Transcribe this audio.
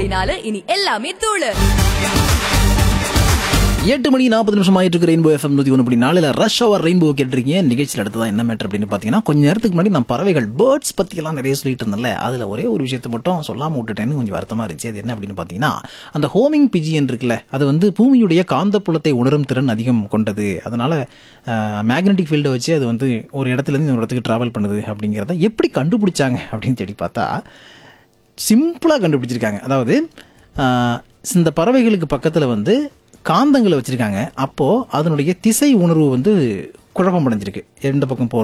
புள்ளி நாலு இனி எல்லாமே தூளு எட்டு மணி நாற்பது நிமிஷம் ஆயிட்டு இருக்கு ரெயின்போ எஃப்எம் நூத்தி ஒன்று நாளில் ரஷ் அவர் ரெயின்போ கேட்டிருக்கீங்க நிகழ்ச்சியில் அடுத்ததான் என்ன மேட்டர் அப்படின்னு பார்த்தீங்கன்னா கொஞ்ச நேரத்துக்கு முன்னாடி நான் பறவைகள் பேர்ட்ஸ் பற்றியெல்லாம் நிறைய சொல்லிட்டு இருந்தேன்ல அதில் ஒரே ஒரு விஷயத்தை மட்டும் சொல்லாமல் விட்டுட்டேன்னு கொஞ்சம் வருத்தமாக இருந்துச்சு அது என்ன அப்படின்னு பார்த்தீங்கன்னா அந்த ஹோமிங் பிஜியன் இருக்குல்ல அது வந்து பூமியுடைய காந்தப்புலத்தை உணரும் திறன் அதிகம் கொண்டது அதனால மேக்னெட்டிக் ஃபீல்டை வச்சு அது வந்து ஒரு இடத்துலேருந்து இன்னொரு இடத்துக்கு ட்ராவல் பண்ணுது அப்படிங்கிறத எப்படி கண்டுபிடிச்சாங்க அப்படின்னு தேடி பார்த்தா சிம்பிளாக கண்டுபிடிச்சிருக்காங்க அதாவது ஆஹ், இந்த பறவைகளுக்கு பக்கத்தில் வந்து காந்தங்களை வச்சுருக்காங்க அப்போது அதனுடைய திசை உணர்வு வந்து குழப்பம் அடைஞ்சிருக்கு எந்த பக்கம் போகிறது